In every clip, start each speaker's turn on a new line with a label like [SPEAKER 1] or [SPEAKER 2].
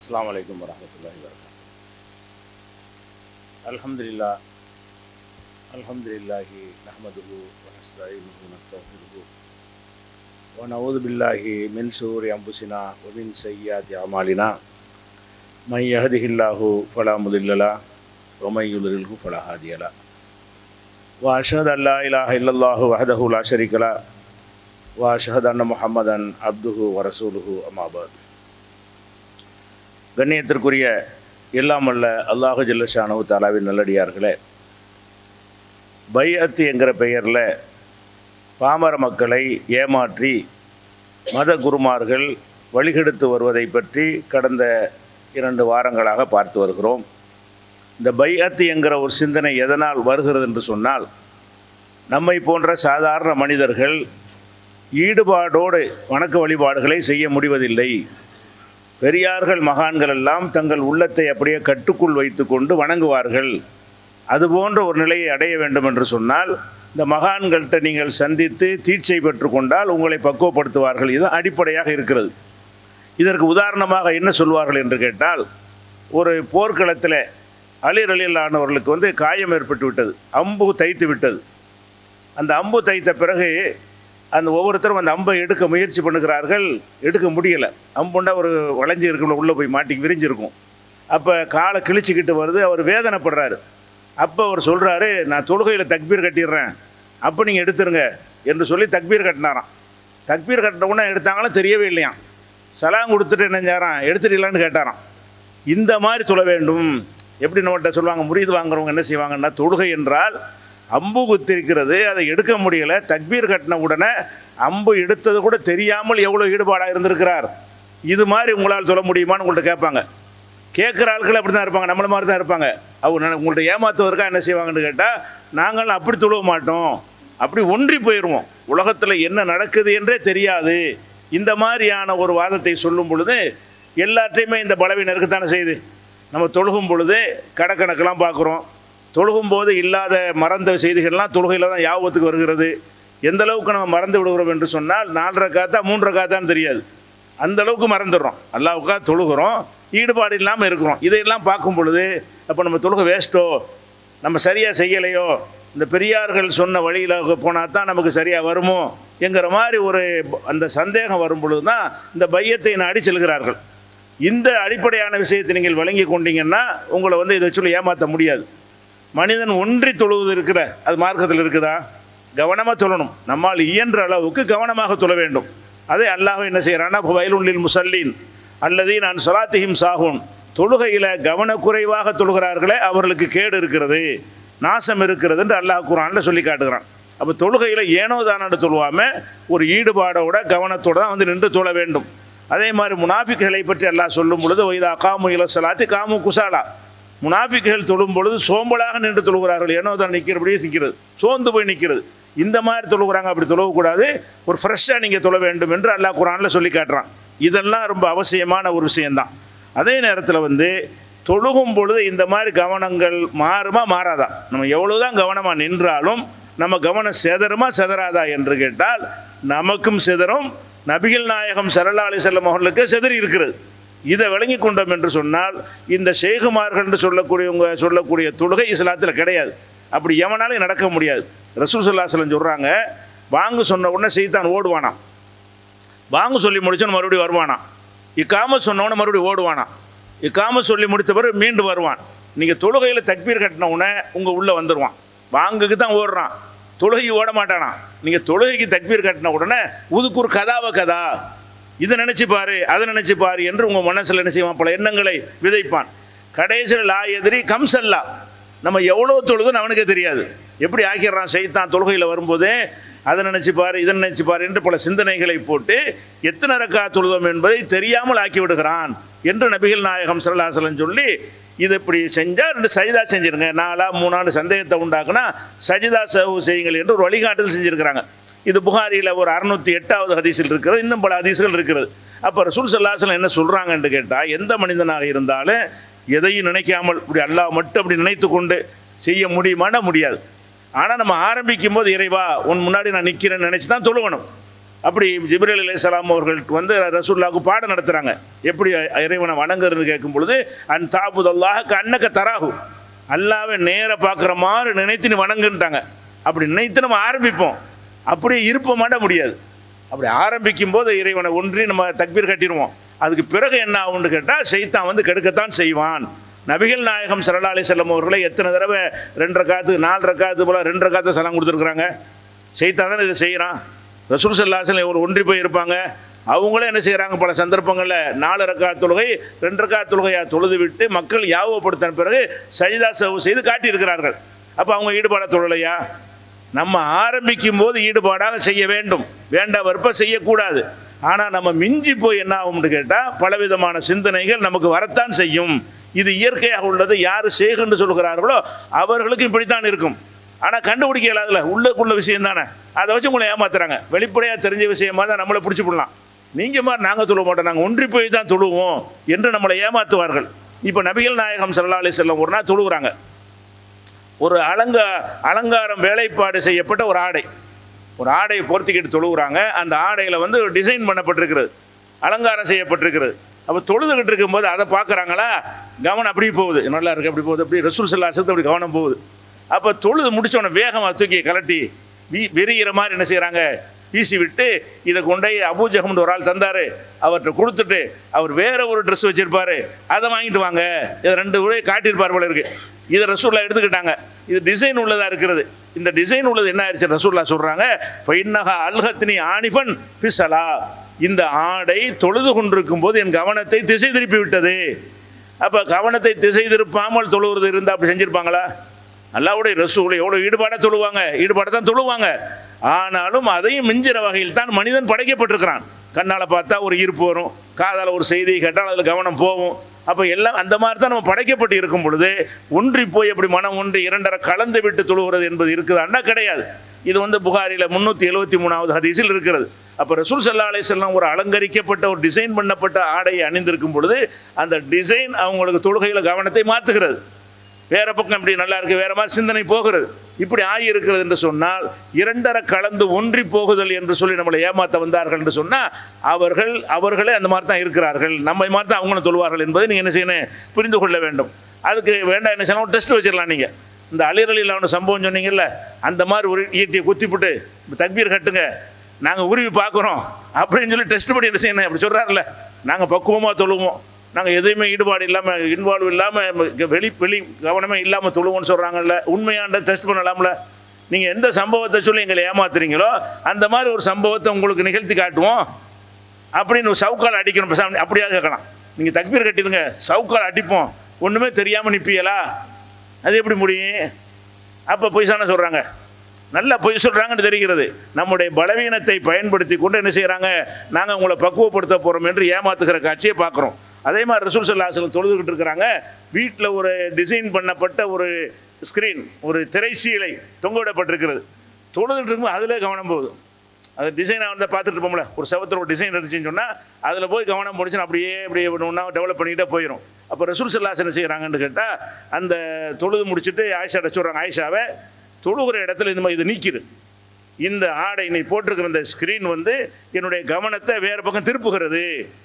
[SPEAKER 1] அஸ்ஸலாமு அலைக்கும் வரஹ்மத்துல்லாஹி வபரகாத்துஹு அல்ஹம்துலில்லாஹ் அல்ஹம்துலில்லாஹி நஹ்மதுஹு வ நஸ்தஈனுஹு வ நஸ்தக்ஃபிருஹு வ நஊது பில்லாஹி மின் ஷுரூரி அன்ஃபுஸினா வ மின் ஸய்யிஆத்தி அமாலினா மை யஹ்திஹில்லாஹு ஃபலா முதில்ல லஹு வ மை யுضللஹு ஃபலா ஹாதிய லஹு வ அஷ்ஹது அன் லா இலாஹ இல்லல்லாஹு வஹ்தஹு லா ஷரீக லஹு வ அஷ்ஹது அன்ன முஹம்மதன் அப்துஹு வ ரசூலுஹு அம்மா பஅத் கண்ணியத்திற்குரிய எல்லாம் வல்ல அல்லாஹு ஜல்லஷானு தாலாவின் நல்லடியார்களே பைஅத்து என்கிற பெயரில் பாமர மக்களை ஏமாற்றி மத குருமார்கள் வழிகெடுத்து வருவதை பற்றி கடந்த இரண்டு வாரங்களாக பார்த்து வருகிறோம் இந்த பைஅத்து என்கிற ஒரு சிந்தனை எதனால் வருகிறது என்று சொன்னால் நம்மை போன்ற சாதாரண மனிதர்கள் ஈடுபாடோடு வணக்க வழிபாடுகளை செய்ய முடிவதில்லை பெரியார்கள் மகான்கள் எல்லாம் தங்கள் உள்ளத்தை அப்படியே கட்டுக்குள் வைத்துக்கொண்டு வணங்குவார்கள் அதுபோன்ற ஒரு நிலையை அடைய வேண்டும் என்று சொன்னால் இந்த மகான்கள்கிட்ட நீங்கள் சந்தித்து தீட்சை பெற்றுக்கொண்டால் உங்களை பக்குவப்படுத்துவார்கள் இது அடிப்படையாக இருக்கிறது இதற்கு உதாரணமாக என்ன சொல்வார்கள் என்று கேட்டால் ஒரு போர்க்களத்தில் அலிரலிலானவர்களுக்கு வந்து காயம் ஏற்பட்டு விட்டது அம்பு தைத்து விட்டது அந்த அம்பு தைத்த பிறகு அந்த ஒவ்வொருத்தரும் அந்த அம்பை எடுக்க முயற்சி பண்ணுகிறார்கள் எடுக்க முடியலை அம்புண்டா ஒரு வளைஞ்சி இருக்குள்ள உள்ளே போய் மாட்டி விரிஞ்சிருக்கும் அப்போ காலை கிழிச்சிக்கிட்டு வருது அவர் வேதனைப்படுறாரு அப்போ அவர் சொல்கிறாரு நான் தொழுகையில் தக்பீர் கட்டிடுறேன் அப்போ நீங்கள் எடுத்துருங்க என்று சொல்லி தக்பீர் கட்டினாராம் தக்பீர் கட்டின உடனே எடுத்தாங்களும் தெரியவே இல்லையாம் சலாம் கொடுத்துட்டு என்ன செஞ்சாராம் எடுத்துட்டீங்களான்னு கேட்டாராம் இந்த மாதிரி தொழ வேண்டும் எப்படி நம்மகிட்ட சொல்லுவாங்க முறிது வாங்குறவங்க என்ன செய்வாங்கன்னா தொழுகை என்றால் அம்பு குத்திருக்கிறது அதை எடுக்க முடியலை தக்பீர் கட்டின உடனே அம்பு எடுத்தது கூட தெரியாமல் எவ்வளோ ஈடுபாடாக இருந்திருக்கிறார் இது மாதிரி உங்களால் சொல்ல முடியுமான்னு உங்கள்கிட்ட கேட்பாங்க கேட்குற ஆட்கள் அப்படி தான் இருப்பாங்க நம்மள மாதிரி தான் இருப்பாங்க அவங்க உங்கள்கிட்ட ஏமாத்துவதற்காக என்ன செய்வாங்கன்னு கேட்டால் நாங்கள் அப்படி தொழுவ மாட்டோம் அப்படி ஒன்றி போயிடுவோம் உலகத்தில் என்ன நடக்குது என்றே தெரியாது இந்த மாதிரியான ஒரு வாதத்தை சொல்லும் பொழுது எல்லாற்றையுமே இந்த பலவீனம் இருக்குத்தானே செய்யுது நம்ம தொழுகும் பொழுது கடக்கணக்கெல்லாம் பார்க்குறோம் தொழுகும் போது இல்லாத மறந்த செய்திகள்லாம் தொழுகையில் தான் யாபத்துக்கு வருகிறது எந்த அளவுக்கு நம்ம மறந்து விடுகிறோம் என்று சொன்னால் நாலரை காத்தா மூன்றரை காத்தான்னு தெரியாது அந்த அளவுக்கு மறந்துடுறோம் அல்லாவுக்கா தொழுகிறோம் ஈடுபாடு இல்லாமல் இருக்கிறோம் இதையெல்லாம் பார்க்கும் பொழுது அப்போ நம்ம தொழுகை வேஸ்ட்டோ நம்ம சரியாக செய்யலையோ இந்த பெரியார்கள் சொன்ன வழியில் போனால் தான் நமக்கு சரியாக வருமோ என்கிற மாதிரி ஒரு அந்த சந்தேகம் வரும் பொழுது தான் இந்த பையத்தை நாடி செல்கிறார்கள் இந்த அடிப்படையான விஷயத்தை நீங்கள் வழங்கி கொண்டீங்கன்னா உங்களை வந்து இதை சொல்லி ஏமாற்ற முடியாது மனிதன் ஒன்றி தொழுவது இருக்கிற அது மார்க்கத்தில் இருக்குதா கவனமாக தொழணும் நம்மால் இயன்ற அளவுக்கு கவனமாக தொழ வேண்டும் அதே அல்லாஹ் என்ன செய்கிறான்னா வயலுள்ளில் முசல்லீன் அல்லது நான் சொலாத்திஹிம் சாகுன் தொழுகையில் கவனக்குறைவாக தொழுகிறார்களே அவர்களுக்கு கேடு இருக்கிறது நாசம் இருக்கிறது என்று அல்லாஹ் குரானில் சொல்லி காட்டுகிறான் அப்போ தொழுகையில் ஏனோ தானோடு தொழுவாமல் ஒரு ஈடுபாடோட கவனத்தோடு தான் வந்து நின்று தொழ வேண்டும் அதே மாதிரி முனாஃபிக்குகளை பற்றி அல்லாஹ் சொல்லும் பொழுது ஒய்தா காமு இல சலாத்தி காமு குசாலா முனாஃபிக்குகள் தொழும் பொழுது சோம்பலாக நின்று தொழுகிறார்கள் ஏனோ தான் நிற்கிறபடியே நிற்கிறது சோர்ந்து போய் நிற்கிறது இந்த மாதிரி தொழுகிறாங்க அப்படி தொழக்கூடாது ஒரு ஃப்ரெஷ்ஷாக நீங்கள் தொழ வேண்டும் என்று அல்லாஹ் குரானில் சொல்லி காட்டுறான் இதெல்லாம் ரொம்ப அவசியமான ஒரு விஷயந்தான் அதே நேரத்தில் வந்து தொழுகும் பொழுது இந்த மாதிரி கவனங்கள் மாறுமா மாறாதா நம்ம எவ்வளோதான் கவனமாக நின்றாலும் நம்ம கவனம் செதறுமா செதறாதா என்று கேட்டால் நமக்கும் செதறும் நபிகள் நாயகம் சரலா அலி செல்லம் அவர்களுக்கு செதறி இருக்கிறது இதை விளங்கி கொண்டோம் என்று சொன்னால் இந்த ஷேகுமார்கள் என்று சொல்லக்கூடியவங்க சொல்லக்கூடிய தொழுகை இஸ்லாத்தில் கிடையாது அப்படி எவனாலும் நடக்க முடியாது ரசூல் சல்லாஹலம் சொல்கிறாங்க வாங்கு சொன்ன உடனே செய்தான் ஓடுவானாம் வாங்கு சொல்லி முடிச்சோன்னு மறுபடியும் வருவானா இக்காம சொன்னவொடனே மறுபடியும் ஓடுவானா இக்காம சொல்லி முடித்த பிறகு மீண்டு வருவான் நீங்கள் தொழுகையில் தக்பீர் கட்டின உடனே உங்கள் உள்ளே வந்துடுவான் வாங்குக்கு தான் ஓடுறான் தொழுகை ஓட மாட்டானா நீங்கள் தொழுகைக்கு தக்பீர் கட்டின உடனே உதுக்குறு கதாவ கதா இதை நினச்சி பாரு அதை நினச்சி பாரு என்று உங்கள் மனசில் என்ன செய்வான் பல எண்ணங்களை விதைப்பான் கடைசியில் லா எதிரி கம்சல்லா நம்ம எவ்வளோ தொழுதுன்னு அவனுக்கே தெரியாது எப்படி ஆக்கிடுறான் செய்தான் தொழுகையில் வரும்போதே அதை நினச்சி பாரு இதை நினச்சி பாரு என்று பல சிந்தனைகளை போட்டு எத்தனை ரக்கா தொழுதோம் என்பதை தெரியாமல் ஆக்கி விடுகிறான் என்று நபிகள் நாயகம் சரலாசலம் சொல்லி இது இப்படி செஞ்சால் ரெண்டு சஜிதா செஞ்சுருங்க நாலா மூணாண்டு சந்தேகத்தை உண்டாக்குனா சஜிதா சஹு செய்யுங்கள் என்று ஒரு வழிகாட்டுதல் செஞ்சுருக்கிறாங்க இது புகாரியில் ஒரு அறுநூத்தி எட்டாவது ஹதீஸில் இருக்கிறது இன்னும் பல ஹதீஸ்கள் இருக்கிறது அப்போ ரசூல் சல்லாசலம் என்ன சொல்கிறாங்கன்னு கேட்டால் எந்த மனிதனாக இருந்தாலும் எதையும் நினைக்காமல் இப்படி அல்லாஹ் மட்டும் அப்படி நினைத்து கொண்டு செய்ய முடியுமானா முடியாது ஆனால் நம்ம ஆரம்பிக்கும் போது இறைவா உன் முன்னாடி நான் நிற்கிறேன்னு நினச்சி தான் தொழுவணும் அப்படி ஜிப்ரேல் அலைஹிஸ்ஸலாம் அவர்கள் வந்து ரசூல்லாவுக்கு பாடம் நடத்துகிறாங்க எப்படி இறைவனை வணங்குறதுன்னு கேட்கும் பொழுது அன் தாபுதல்லாஹ கண்ணக்க தராகு அல்லாவை நேர பார்க்குற மாதிரி நினைத்து நீ வணங்குன்ட்டாங்க அப்படி நினைத்து நம்ம ஆரம்பிப்போம் அப்படியே இருப்ப மாட்ட முடியாது அப்படி ஆரம்பிக்கும் போது இறைவனை ஒன்றி நம்ம தக்பீர் கட்டிடுவோம் அதுக்கு பிறகு என்ன ஆகும்னு கேட்டால் செய்தான் வந்து கெடுக்கத்தான் செய்வான் நபிகள் நாயகம் சல்லா அலி செல்லம் அவர்களை எத்தனை தடவை ரெண்டரை காத்து நாலரை காத்து போல ரெண்டரை காத்து சலாம் கொடுத்துருக்குறாங்க செய்தான் தானே இதை செய்கிறான் ரசூல் சல்லாசல் ஒரு ஒன்றி போய் இருப்பாங்க அவங்களே என்ன செய்கிறாங்க பல சந்தர்ப்பங்களில் நாலு ரக்கா தொழுகை ரெண்டு ரக்கா தொழுகையாக தொழுது விட்டு மக்கள் யாவப்படுத்தின பிறகு சஜிதா சவு செய்து காட்டியிருக்கிறார்கள் அப்போ அவங்க ஈடுபாட தொழலையா நம்ம ஆரம்பிக்கும் போது ஈடுபாடாக செய்ய வேண்டும் வேண்ட வற்ப செய்யக்கூடாது ஆனால் நம்ம மிஞ்சி போய் என்ன ஆகும்னு கேட்டால் பலவிதமான சிந்தனைகள் நமக்கு வரத்தான் செய்யும் இது இயற்கையாக உள்ளது யார் செய்கன்னு சொல்கிறார்களோ அவர்களுக்கு இப்படித்தான் இருக்கும் ஆனால் கண்டுபிடிக்க இல்லாதுல உள்ளுக்குள்ள விஷயம் தானே அதை வச்சு உங்களை ஏமாத்துறாங்க வெளிப்படையாக தெரிஞ்ச விஷயமா தான் நம்மளை பிடிச்சி போடலாம் நீங்கள் மாதிரி நாங்கள் தொழுவ மாட்டோம் நாங்கள் ஒன்றி போய் தான் தொழுவோம் என்று நம்மளை ஏமாத்துவார்கள் இப்போ நபிகள் நாயகம் சல்லா அலி செல்லம் ஒரு நாள் தொழுகிறாங்க ஒரு அலங்க அலங்காரம் வேலைப்பாடு செய்யப்பட்ட ஒரு ஆடை ஒரு ஆடையை பொருத்திக்கிட்டு தொழுகிறாங்க அந்த ஆடையில் வந்து டிசைன் பண்ணப்பட்டிருக்கிறது அலங்காரம் செய்யப்பட்டிருக்கிறது அப்போ தொழுதுகிட்டு இருக்கும்போது அதை பார்க்குறாங்களா கவனம் அப்படி போகுது நல்லா இருக்கு அப்படி போகுது அப்படி ரசூல் செல்லா அப்படி கவனம் போகுது அப்போ தொழுது முடிச்சோடனே வேகமாக தூக்கி கலட்டி வீ வெறிகிற மாதிரி என்ன செய்கிறாங்க வீசி விட்டு இதை கொண்டு போய் அபூஜகம்னு ஒரு ஆள் தந்தார் அவர்கிட்ட கொடுத்துட்டு அவர் வேற ஒரு ட்ரெஸ் வச்சிருப்பாரு அதை வாங்கிட்டு வாங்க இதை ரெண்டு கூட காட்டியிருப்பார் போல இருக்கு இதை ரசூல்லா எடுத்துக்கிட்டாங்க இது டிசைன் உள்ளதாக இருக்கிறது இந்த டிசைன் உள்ளது என்ன ஆயிடுச்சு ரசூல்லா சொல்கிறாங்க ஃபைன்னஹா அல்ஹத்னி ஆனிஃபன் பிசலா இந்த ஆடை தொழுது கொண்டிருக்கும் போது என் கவனத்தை திசை திருப்பி விட்டது அப்போ கவனத்தை திசை திருப்பாமல் தொழுவது இருந்தால் அப்படி செஞ்சுருப்பாங்களா அல்லாவுடைய ரசூலை எவ்வளோ ஈடுபாடாக தொழுவாங்க ஈடுபாடாக தான் தொழுவாங்க ஆனாலும் அதையும் மிஞ்சிற வகையில் தான் மனிதன் படைக்கப்பட்டிருக்கிறான் கண்ணால் பார்த்தா ஒரு ஈர்ப்பு வரும் காதால் ஒரு செய்தியை கேட்டால் அதில் கவனம் போகும் அப்போ எல்லாம் அந்த மாதிரி தான் நம்ம படைக்கப்பட்டு இருக்கும் பொழுது ஒன்றி போய் அப்படி மனம் ஒன்றி இரண்டரை கலந்து விட்டு தொழுகிறது என்பது இருக்குதான்னா கிடையாது இது வந்து புகாரில் முந்நூற்றி எழுபத்தி மூணாவது ஹதீஸில் இருக்கிறது அப்போ ரசூல் சல்லா அலிசல்லாம் ஒரு அலங்கரிக்கப்பட்ட ஒரு டிசைன் பண்ணப்பட்ட ஆடையை அணிந்திருக்கும் பொழுது அந்த டிசைன் அவங்களுக்கு தொழுகையில் கவனத்தை மாற்றுகிறது வேற பக்கம் இப்படி நல்லா இருக்கு வேற மாதிரி சிந்தனை போகிறது இப்படி ஆகியிருக்கிறது என்று சொன்னால் இரண்டரை கலந்து ஒன்றி போகுதல் என்று சொல்லி நம்மளை ஏமாத்த வந்தார்கள் என்று சொன்னால் அவர்கள் அவர்களே அந்த மாதிரி தான் இருக்கிறார்கள் நம்மை மாதிரி தான் அவங்களும் தொழுவார்கள் என்பதை நீங்கள் என்ன செய்யணும் புரிந்து கொள்ள வேண்டும் அதுக்கு வேண்டாம் என்ன செய்யணும் டெஸ்ட் வச்சிடலாம் நீங்கள் இந்த அலிரலில் ஒன்று சம்பவம் சொன்னீங்கல்ல அந்த மாதிரி ஒரு ஈட்டியை குத்திப்புட்டு தக்பீர் கட்டுங்க நாங்கள் உருவி பார்க்குறோம் அப்படின்னு சொல்லி டெஸ்ட் பண்ணி என்ன செய்யணும் அப்படி சொல்கிறாருல்ல நாங்கள் பக்குவமாக தொழுவோம் நாங்கள் எதையுமே ஈடுபாடு இல்லாமல் இன்வால்வ் இல்லாமல் வெளி வெளி கவனமே இல்லாமல் தொழுவோம்னு சொல்கிறாங்கல்ல உண்மையாண்ட டெஸ்ட் பண்ணலாம்ல நீங்கள் எந்த சம்பவத்தை சொல்லி எங்களை ஏமாத்துறீங்களோ அந்த மாதிரி ஒரு சம்பவத்தை உங்களுக்கு நிகழ்த்தி காட்டுவோம் அப்படின்னு சவுக்கால் அடிக்கணும் பேசாம அப்படியா கேட்கலாம் நீங்கள் தக்பீர் கட்டிடுங்க சவுக்கால் அடிப்போம் ஒன்றுமே தெரியாமல் நிற்பீங்களா அது எப்படி முடியும் அப்போ பொய்சான சொல்கிறாங்க நல்லா பொய் சொல்கிறாங்கன்னு தெரிகிறது நம்முடைய பலவீனத்தை பயன்படுத்தி கொண்டு என்ன செய்கிறாங்க நாங்கள் உங்களை பக்குவப்படுத்த போகிறோம் என்று ஏமாத்துகிற காட்சியை பார்க்குறோம் அதே மாதிரி ரசூல் சல்லாஹலம் தொழுதுகிட்டு இருக்கிறாங்க வீட்டில் ஒரு டிசைன் பண்ணப்பட்ட ஒரு ஸ்க்ரீன் ஒரு திரைச்சீலை தொங்க விடப்பட்டிருக்கிறது தொழுதுகிட்டு இருக்கும்போது அதிலே கவனம் போகுது அது டிசைனை வந்து பார்த்துட்டு இருப்போம்ல ஒரு செவத்தில் ஒரு டிசைன் இருந்துச்சுன்னு சொன்னால் அதில் போய் கவனம் முடிச்சுன்னா அப்படியே அப்படியே ஒன்றா டெவலப் பண்ணிக்கிட்டே போயிடும் அப்போ ரசூல் சல்லாஸ் என்ன செய்கிறாங்கன்னு கேட்டால் அந்த தொழுது முடிச்சுட்டு ஆயிஷா சொல்கிறாங்க ஆயிஷாவை தொழுகிற இடத்துல இந்த மாதிரி இது நீக்கிது இந்த ஆடை நீ போட்டிருக்கிற இந்த ஸ்க்ரீன் வந்து என்னுடைய கவனத்தை வேறு பக்கம் திருப்புகிறது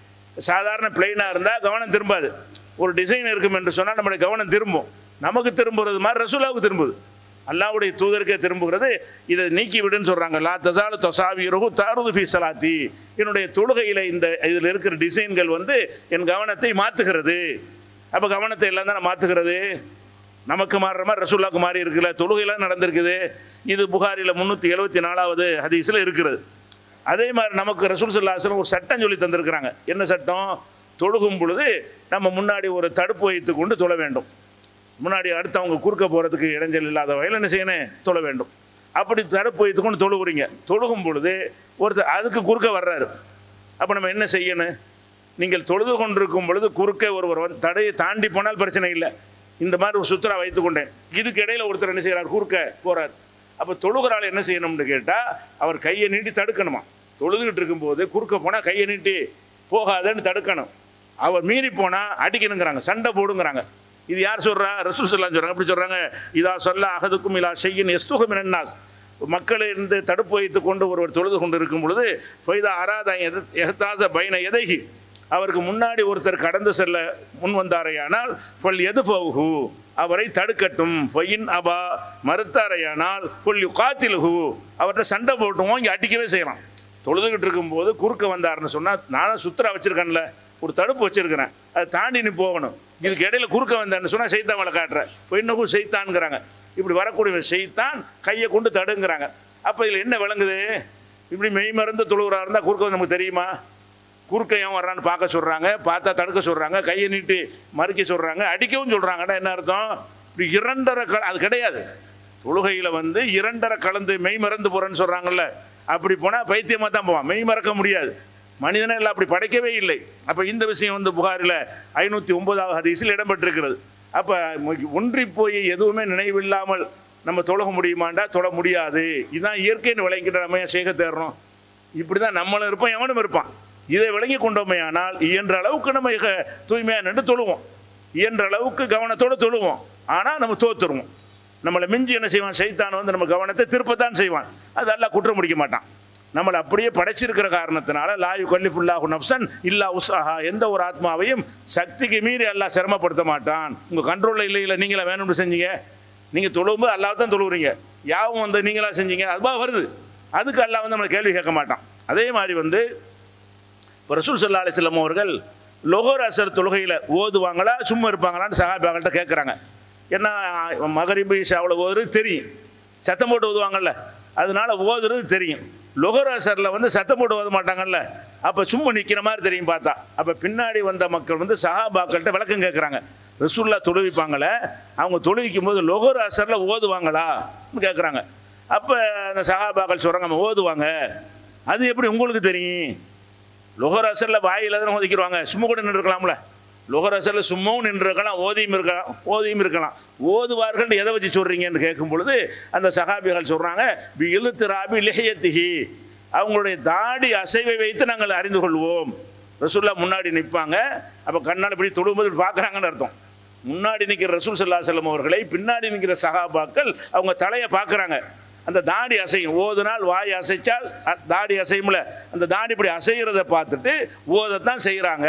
[SPEAKER 1] சாதாரண பிளெயினாக இருந்தால் கவனம் திரும்பாது ஒரு டிசைன் இருக்கும் என்று சொன்னால் நம்மளுடைய கவனம் திரும்பும் நமக்கு திரும்புறது மாதிரி ரசூலாவுக்கு திரும்புது அல்லாவுடைய தூதருக்கே திரும்புகிறது இதை நீக்கி விடுன்னு சொல்கிறாங்க லா தசாலு தொசாவி ரகு தாருது ஃபி சலாத்தி என்னுடைய தொழுகையில் இந்த இதில் இருக்கிற டிசைன்கள் வந்து என் கவனத்தை மாற்றுகிறது அப்போ கவனத்தை எல்லாம் தானே மாற்றுகிறது நமக்கு மாறுற மாதிரி ரசூல்லாவுக்கு மாறி இருக்குல்ல தொழுகையெல்லாம் நடந்திருக்குது இது புகாரில் முந்நூற்றி எழுபத்தி நாலாவது ஹதீஸில் இருக்கிறது அதே மாதிரி நமக்கு ரசூல் சல்லாஹலம் ஒரு சட்டம் சொல்லி தந்திருக்கிறாங்க என்ன சட்டம் தொழுகும் பொழுது நம்ம முன்னாடி ஒரு தடுப்பு வைத்து கொண்டு தொழ வேண்டும் முன்னாடி அடுத்தவங்க குறுக்க போகிறதுக்கு இடைஞ்சல் இல்லாத வகையில் என்ன செய்யணும் தொழ வேண்டும் அப்படி தடுப்பு வைத்து கொண்டு தொழுகுறீங்க தொழுகும் பொழுது ஒருத்தர் அதுக்கு குறுக்க வர்றாரு அப்போ நம்ம என்ன செய்யணும் நீங்கள் தொழுது கொண்டிருக்கும் பொழுது குறுக்க ஒருவர் வந்து தடையை தாண்டி போனால் பிரச்சனை இல்லை இந்த மாதிரி ஒரு சுத்தரா வைத்து கொண்டேன் இதுக்கு இடையில ஒருத்தர் என்ன செய்கிறார் குறுக்க போகிறார் அப்போ தொழுகிறாள் என்ன செய்யணும்னு கேட்டால் அவர் கையை நீட்டி தடுக்கணுமா தொழுதுகிட்டு இருக்கும்போது குறுக்க போனால் கையை நீட்டி போகாதன்னு தடுக்கணும் அவர் மீறி போனால் அடிக்கணுங்கிறாங்க சண்டை போடுங்கிறாங்க இது யார் சொல்கிறா ரசூல் சொல்லாம் சொல்கிறாங்க அப்படி சொல்கிறாங்க இதா சொல்ல அகதுக்கும் இலா செய்யின் எஸ்துகம் என்னாஸ் மக்களை இருந்து தடுப்பு வைத்து கொண்டு ஒருவர் தொழுது கொண்டு இருக்கும் பொழுது ஃபைதா அராதா எஹதாச பைன எதைகி அவருக்கு முன்னாடி ஒருத்தர் கடந்து செல்ல முன் வந்தாரையானால் ஃபல் எது அவரை தடுக்கட்டும் ஃபைன் அபா மறுத்தாரையானால் ஃபுல் காத்திலுஹு அவர்கிட்ட சண்டை போட்டுவோம் இங்கே அடிக்கவே செய்யலாம் தொழுதுகிட்டு இருக்கும்போது குறுக்க வந்தாருன்னு சொன்னால் நானும் சுத்தரா வச்சிருக்கேன்ல ஒரு தடுப்பு வச்சிருக்கிறேன் அதை தாண்டி நீ போகணும் இதுக்கு இடையில குறுக்க வந்தான்னு சொன்னால் செய்தான் வளை காட்டுறேன் இன்னும் செய்தான்ங்கிறாங்க இப்படி வரக்கூடிய செய்தான் கையை கொண்டு தடுங்கிறாங்க அப்போ இதில் என்ன விளங்குது இப்படி மெய் மருந்து தொழுகிறா இருந்தால் குறுக்க வந்து நமக்கு தெரியுமா குறுக்க ஏன் வர்றான்னு பார்க்க சொல்கிறாங்க பார்த்தா தடுக்க சொல்கிறாங்க கையை நீட்டி மறுக்க சொல்கிறாங்க அடிக்கவும் சொல்கிறாங்கடா என்ன அர்த்தம் இப்படி இரண்டரை க அது கிடையாது தொழுகையில் வந்து இரண்டரை கலந்து மெய் மறந்து போகிறேன்னு சொல்கிறாங்கல்ல அப்படி போனால் பைத்தியமாக தான் போவான் மெய் மறக்க முடியாது மனிதனை எல்லாம் அப்படி படைக்கவே இல்லை அப்போ இந்த விஷயம் வந்து புகாரில் ஐநூற்றி ஒன்பதாவது ஹதீஸில் இடம்பெற்றிருக்கிறது அப்போ ஒன்றி போய் எதுவுமே நினைவில்லாமல் நம்ம தொழக முடியுமாண்டா தொட முடியாது இதுதான் இயற்கைன்னு விளங்கிட்ட நம்ம ஏன் செய்க தேடுறோம் இப்படி தான் நம்மளும் இருப்போம் எவனும் இருப்பான் இதை விளங்கி கொண்டோமே ஆனால் இயன்ற அளவுக்கு நம்ம இக- தூய்மையா நின்று தொழுவோம் இயன்ற அளவுக்கு கவனத்தோடு தொழுவோம் ஆனால் நம்ம தோத்துருவோம் நம்மளை மிஞ்சி என்ன செய்வான் சைத்தான் வந்து நம்ம கவனத்தை திருப்பத்தான் செய்வான் அது அல்லாஹ் குற்றம் முடிக்க மாட்டான் நம்மளை அப்படியே படைச்சிருக்கிற காரணத்தினால லாயு கல்லிஃபுல்லாஹு நப்சன் இல்லா உஸ்ஸாஹா எந்த ஒரு ஆத்மாவையும் சக்திக்கு மீறி அல்லாஹ் சிரமப்படுத்த மாட்டான் உங்கள் கண்ட்ரோலில் இல்லை இல்லை நீங்களா வேணும்னு செஞ்சீங்க நீங்கள் தொழும்போது அல்லாஹ் தான் தொழுவுறீங்க யாவும் வந்து நீங்களா செஞ்சீங்க அதுபா வருது அதுக்கு அல்லாஹ் வந்து நம்மளை கேள்வி கேட்க மாட்டான் அதே மாதிரி வந்து இப்போ ரசூல் சல்லா அலிஸ்லாம் அவர்கள் லொஹர் அசர் தொழுகையில் ஓதுவாங்களா சும்மா இருப்பாங்களான்னு சகாபாக்கள்கிட்ட கேட்குறாங்க ஏன்னா மகரிபு இஷாவில் ஓதுறது தெரியும் சத்தம் போட்டு ஓதுவாங்கல்ல அதனால ஓதுறது தெரியும் லொஹர் அசரில் வந்து சத்தம் போட்டு ஓத மாட்டாங்கல்ல அப்போ சும்மா நிற்கிற மாதிரி தெரியும் பார்த்தா அப்போ பின்னாடி வந்த மக்கள் வந்து சகாபாக்கள்கிட்ட விளக்கம் கேட்குறாங்க ரசூல்லா தொழுவிப்பாங்களே அவங்க தொழுவிக்கும் போது லொஹர் அசரில் ஓதுவாங்களான்னு கேட்குறாங்க அப்போ அந்த சகாபாக்கள் சொல்கிறாங்க "ஆமா, ஓதுவாங்க அது எப்படி உங்களுக்கு தெரியும் லொஹர் அசரில் வாயில் தானே ஒதுக்கிடுவாங்க சும்மா கூட நின்று இருக்கலாம்ல லொஹர் அசரில் சும்மாவும் நின்று இருக்கலாம் ஓதியும் இருக்கலாம் ஓதியும் இருக்கலாம் ஓதுவார்கள் எதை வச்சு சொல்கிறீங்கன்னு கேட்கும் பொழுது அந்த சகாபிகள் சொல்கிறாங்க பி இழுத்திராபி லிஹயத்திஹி அவங்களுடைய தாடி அசைவை வைத்து நாங்கள் அறிந்து கொள்வோம் ரசூல்லா முன்னாடி நிற்பாங்க அப்போ கண்ணால் இப்படி தொடும்போது பார்க்குறாங்கன்னு அர்த்தம் முன்னாடி நிற்கிற ரசூல் சல்லா செல்லம் அவர்களை பின்னாடி நிற்கிற சகாபாக்கள் அவங்க தலையை பார்க்குறாங்க அந்த தாடி அசையும் ஓதுனால் வாய் அசைச்சால் அ- தாடி அசையும்ல அந்த தாடி இப்படி அசைகிறத பார்த்துட்டு ஓதத்தான் செய்கிறாங்க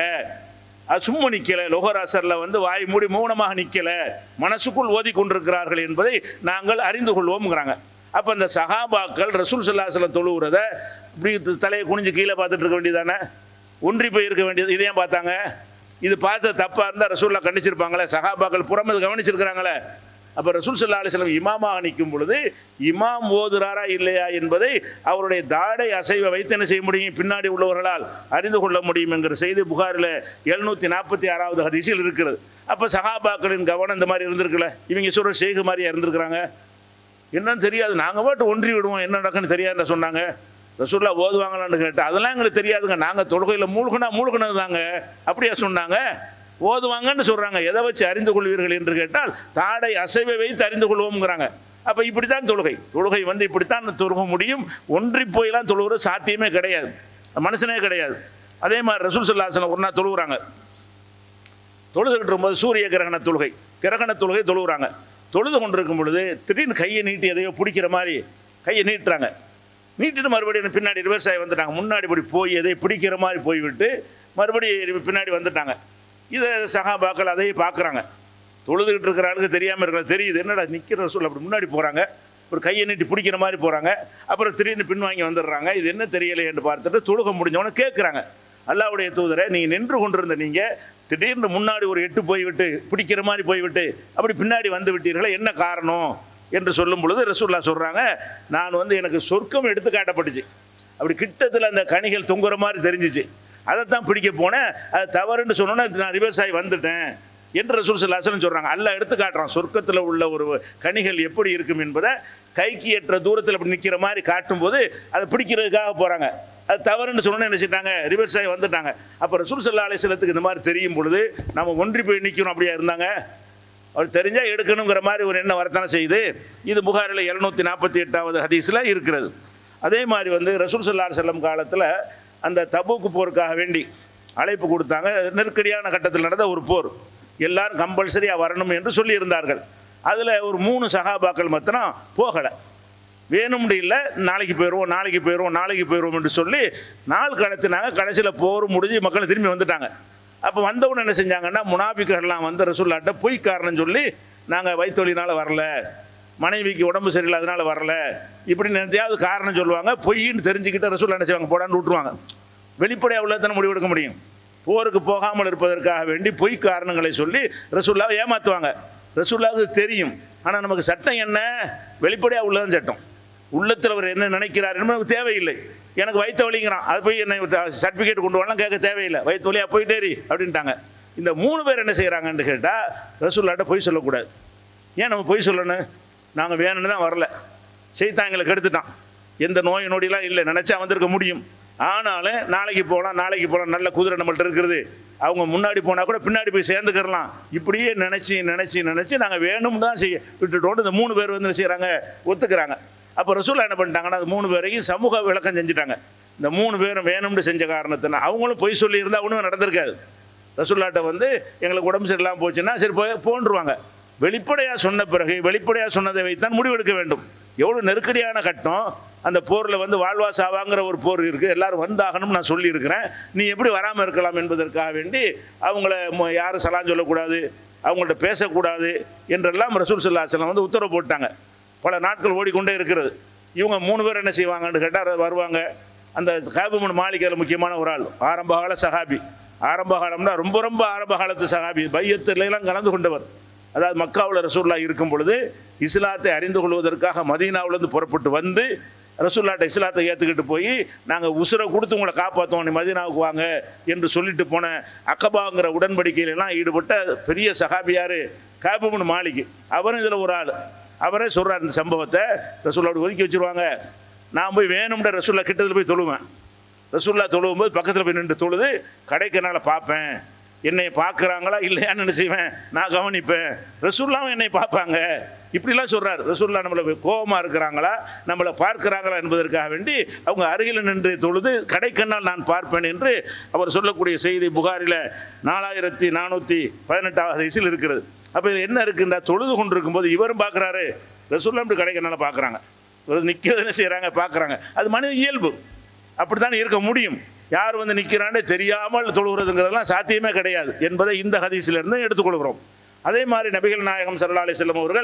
[SPEAKER 1] அது சும்மா நிற்கல லோகராசரில் வந்து வாய் மூடி மௌனமாக நிற்கல மனசுக்குள் ஓதி கொண்டிருக்கிறார்கள் என்பதை நாங்கள் அறிந்து கொள்வோம்ங்கிறாங்க அப்போ அந்த சகாபாக்கள் ரசூல் சல்லாஹலம் தொழுகிறத இப்படி தலையை குனிஞ்சு கீழே பார்த்துட்டு இருக்க வேண்டியதானே ஒன்றி போய் இருக்க வேண்டியது இதையும் பார்த்தாங்க இது பார்த்து தப்பாக இருந்தால் ரசூல்லா கண்டிச்சிருப்பாங்களே சகாபாக்கள் புறமது கவனிச்சிருக்கிறாங்களே அப்போ ரசூல் சல்லா அலிஸ்லாம் இமாமாக நிற்கும் பொழுது இமாம் ஓதுறாரா இல்லையா என்பதை அவருடைய தாடை அசைவை வைத்து என்ன செய்ய முடியும் பின்னாடி உள்ளவர்களால் அறிந்து கொள்ள முடியும் என்கிற செய்தி புகாரில் எழுநூற்றி நாற்பத்தி ஆறாவது ஹதீஸில் இருக்கிறது அப்போ சகாபாக்களின் கவனம் இந்த மாதிரி இருந்திருக்குல்ல இவங்க சொல்கிற செய்கு மாதிரியா இருந்திருக்கிறாங்க என்னன்னு தெரியாது நாங்கள் பாட்டு ஒன்றி விடுவோம் என்ன நடக்குன்னு தெரியாதுன்னு சொன்னாங்க ரசூல்லா ஓதுவாங்களான்னு கேட்டேன் அதெல்லாம் எங்களுக்கு தெரியாதுங்க நாங்கள் தொழுகையில் மூழ்கினா மூழ்கினது தாங்க அப்படியா சொன்னாங்க ஓதுவாங்கன்னு சொல்கிறாங்க எதை வச்சு அறிந்து கொள்வீர்கள் என்று கேட்டால் தாடை அசைவை வைத்து அறிந்து கொள்வோம்ங்கிறாங்க அப்போ இப்படித்தான் தொழுகை தொழுகை வந்து இப்படித்தான் தொழுக முடியும் ஒன்றி போயெல்லாம் தொழுகிறது சாத்தியமே கிடையாது மனுஷனே கிடையாது அதே மாதிரி ரசூல் சல்லாசனம் ஒரு நாள் தொழுகிறாங்க தொழுதுகிட்டு இருக்கும்போது சூரிய கிரகண தொழுகை கிரகண தொழுகை தொழுகிறாங்க தொழுது கொண்டிருக்கும் பொழுது திடீர்னு கையை நீட்டி எதையோ பிடிக்கிற மாதிரி கையை நீட்டுறாங்க நீட்டிட்டு மறுபடியும் பின்னாடி ரிவர்ஸ் ஆகி வந்துட்டாங்க முன்னாடி இப்படி போய் எதை பிடிக்கிற மாதிரி போய்விட்டு மறுபடியும் பின்னாடி வந்துட்டாங்க இதை சகாபாக்கள் அதையும் பார்க்குறாங்க தொழுதுகிட்டு இருக்கிற ஆளுக்கு தெரியாமல் இருக்கிற தெரியுது என்னடா நிற்கிற சொல் அப்படி முன்னாடி போகிறாங்க ஒரு கையை நீட்டி பிடிக்கிற மாதிரி போகிறாங்க அப்புறம் திடீர்னு பின்வாங்கி வந்துடுறாங்க இது என்ன தெரியலையேன்னு பார்த்துட்டு தொழுக முடிஞ்சவொன்னே கேட்குறாங்க அல்லாவுடைய தூதரை நீங்கள் நின்று கொண்டிருந்த நீங்கள் திடீர்னு முன்னாடி ஒரு எட்டு போய்விட்டு பிடிக்கிற மாதிரி போய்விட்டு அப்படி பின்னாடி வந்து விட்டீர்களே என்ன காரணம் என்று சொல்லும் பொழுது ரசூல்லா சொல்கிறாங்க நான் வந்து எனக்கு சொர்க்கம் எடுத்து காட்டப்பட்டுச்சு அப்படி கிட்டத்தில் அந்த கனிகள் தொங்குற மாதிரி தெரிஞ்சிச்சு அதைத்தான் பிடிக்க போனேன் அது தவறுன்னு சொன்னோன்னே நான் ரிவர்ஸ் ஆகி வந்துட்டேன் என்று ரசூல் சல்லாசன் சொல்கிறாங்க அல்லாஹ் எடுத்து காட்டுறான் சொர்க்கத்தில் உள்ள ஒரு கனிகள் எப்படி இருக்கும் என்பதை கைக்கு எட்டுற தூரத்தில் அப்படி நிற்கிற மாதிரி காட்டும்போது அதை பிடிக்கிறதுக்காக போகிறாங்க அது தவறுன்னு சொன்னோன்னே என்ன செஞ்சிட்டாங்க ரிவர்ஸ் ஆகி வந்துட்டாங்க அப்போ ரசூல் சல்லா அலிஸ்லத்துக்கு இந்த மாதிரி தெரியும் பொழுது நம்ம ஒன்றி போய் நிற்கணும் அப்படியா இருந்தாங்க அவர் தெரிஞ்சால் எடுக்கணுங்கிற மாதிரி ஒரு எண்ணம் வரத்தானே செய்யுது இது புகாரில் எழுநூற்றி நாற்பத்தி எட்டாவது ஹதீஸில் இருக்கிறது அதே மாதிரி வந்து ரசூல் சல்லா செல்லம் காலத்தில் அந்த தபூக்கு போருக்காக வேண்டி அழைப்பு கொடுத்தாங்க நெருக்கடியான கட்டத்தில் நடந்த ஒரு போர் எல்லாரும் கம்பல்சரியாக வரணும் என்று சொல்லியிருந்தார்கள் அதில் ஒரு மூணு சகாபாக்கள் மாத்திரம் போகலை வேணும்னு இல்லை நாளைக்கு போயிடுவோம் நாளைக்கு போயிடுவோம் நாளைக்கு போயிடுவோம் என்று சொல்லி நாள் கடத்தினாங்க கடைசியில் போர் முடிஞ்சு மக்கள் திரும்பி வந்துட்டாங்க அப்போ வந்தவொடனே என்ன செஞ்சாங்கன்னா முனாபிக்கர்லாம் வந்து ரசூல்லாட்ட பொய் காரணம் சொல்லி நாங்கள் வயிற்றொலினால வரல மனைவிக்கு உடம்பு சரியில்லை அதனால வரல இப்படி நினைத்தையாவது காரணம் சொல்லுவாங்க பொய்ன்னு தெரிஞ்சுக்கிட்டு ரசூல்லா என்ன செய்வாங்க போடான்னு விட்டுருவாங்க வெளிப்படையாக உள்ளதான முடிவெடுக்க முடியும் போருக்கு போகாமல் இருப்பதற்காக வேண்டி பொய் காரணங்களை சொல்லி ரசூல்லாவை ஏமாற்றுவாங்க ரசூல்லாவுக்கு தெரியும் ஆனால் நமக்கு சட்டம் என்ன வெளிப்படையாக உள்ளதான் சட்டம் உள்ளத்தில் அவர் என்ன நினைக்கிறார் என்பது நமக்கு தேவையில்லை எனக்கு வயிற்று வலிங்கிறான் அது போய் என்னை சர்டிஃபிகேட் கொண்டு வரலாம் கேட்க தேவையில்லை வயிற்று வலியாக போயிட்டேரி அப்படின்ட்டாங்க இந்த மூணு பேர் என்ன செய்கிறாங்கன்னு கேட்டால் ரசூல்லாட்ட பொய் சொல்லக்கூடாது ஏன் நம்ம பொய் சொல்லணும் நாங்கள் வேணும்னு தான் வரல செய்தான் எங்களை கெடுத்துட்டான் எந்த நோய் நொடிலாம் இல்லை நினச்சா வந்திருக்க முடியும் ஆனாலும் நாளைக்கு போகலாம் நாளைக்கு போகலாம் நல்ல குதிரை நம்மள்ட்ட இருக்கிறது அவங்க முன்னாடி போனால் கூட பின்னாடி போய் சேர்ந்துக்கிறலாம் இப்படியே நினச்சி நினச்சி நினச்சி நாங்கள் வேணும்னு தான் செய்ய விட்டுட்டோம் இந்த மூணு பேர் வந்து என்ன செய்கிறாங்க ஒத்துக்கிறாங்க அப்போ ரசூலா என்ன பண்ணிட்டாங்கன்னா அது மூணு பேரையும் சமூக விளக்கம் செஞ்சுட்டாங்க இந்த மூணு பேரும் வேணும்னு செஞ்ச காரணத்தினா அவங்களும் பொய் சொல்லி இருந்தால் ஒன்றும் நடந்திருக்காது ரசூல்லாட்ட வந்து எங்களுக்கு உடம்பு சரியில்லாமல் போச்சுன்னா சரி போய் போன்றுவாங்க வெளிப்படையாக சொன்ன பிறகு வெளிப்படையாக சொன்னதை வைத்தான் முடிவெடுக்க வேண்டும் எவ்வளோ நெருக்கடியான கட்டம் அந்த போரில் வந்து வாழ்வா சாவாங்கிற ஒரு போர் இருக்குது எல்லாரும் வந்தாகணும்னு நான் சொல்லியிருக்கிறேன் நீ எப்படி வராமல் இருக்கலாம் என்பதற்காக வேண்டி அவங்கள ம- யாரும் சலான் சொல்லக்கூடாது அவங்கள்ட்ட பேசக்கூடாது என்றெல்லாம் ரசூல் சல்லாஹலம் வந்து உத்தரவு போட்டாங்க பல நாட்கள் ஓடிக்கொண்டே இருக்கிறது இவங்க மூணு பேர் என்ன செய்வாங்கன்னு கேட்டால் வருவாங்க அந்த காபுமன் மாளிகை அதுல முக்கியமான ஒரு ஆள் ஆரம்ப கால சஹாபி ஆரம்ப காலம்னா ரொம்ப ரொம்ப ஆரம்ப காலத்து சஹாபி பையத்திலாம் கலந்து கொண்டவர் அதாவது மக்காவில் ரசூல்லா இருக்கும் பொழுது இஸ்லாத்தை அறிந்து கொள்வதற்காக மதீனாவிலேருந்து புறப்பட்டு வந்து ரசூல்லாட்ட இஸ்லாத்தை ஏற்றுக்கிட்டு போய் நாங்கள் உசுரை கொடுத்து உங்களை காப்பாற்றுவோம் நீ மதீனாவுக்கு வாங்க என்று சொல்லிட்டு போன அக்கபாங்கிற உடன்படிக்கையிலலாம் ஈடுபட்ட பெரிய சஹாபியார் காபுமன் மாளிகை அவரும் இதில் ஒரு ஆள் அவரே சொல்கிறார் இந்த சம்பவத்தை ரசூல்லா அப்படி ஒதுக்கி வச்சிருவாங்க நான் போய் வேணும்ன்ற ரசூல்லா கிட்டத்தில் போய் தொழுவேன் ரசூல்லா தொழுவும்போது பக்கத்தில் போய் நின்று தொழுது கடைக்கனால பார்ப்பேன் என்னை பார்க்குறாங்களா இல்லையான்னு என்ன செய்வேன் நான் கவனிப்பேன் ரசூல்லாவும் என்னை பார்ப்பாங்க இப்படிலாம் சொல்கிறார் ரசூல்லா நம்மளை கோபமாக இருக்கிறாங்களா நம்மளை பார்க்குறாங்களா என்பதற்காக வேண்டி அவங்க அருகில் நின்று தொழுது கடைக்கண்ணால் நான் பார்ப்பேன் என்று அவர் சொல்லக்கூடிய செய்தி புகாரில் நாலாயிரத்தி நானூற்றி பதினெட்டாவது வயசில் இருக்கிறது அப்போ இது என்ன இருக்குன்றா தொழுது கொண்டு இருக்கும்போது இவரும் பார்க்குறாரு ரசூல்லா இப்படி கடைக்கண்ணால பார்க்குறாங்க ஒரு நிற்கிறது என்ன செய்கிறாங்க பார்க்குறாங்க அது மனித இயல்பு அப்படித்தான் இருக்க முடியும் யார் வந்து நிற்கிறான்னு தெரியாமல் தொழுகிறதுங்கிறதெல்லாம் சாத்தியமே கிடையாது என்பதை இந்த ஹதீஸிலிருந்து எடுத்துக்கொள்கிறோம் அதே மாதிரி நபிகள் நாயகம் சல்லா அலி செல்லம் அவர்கள்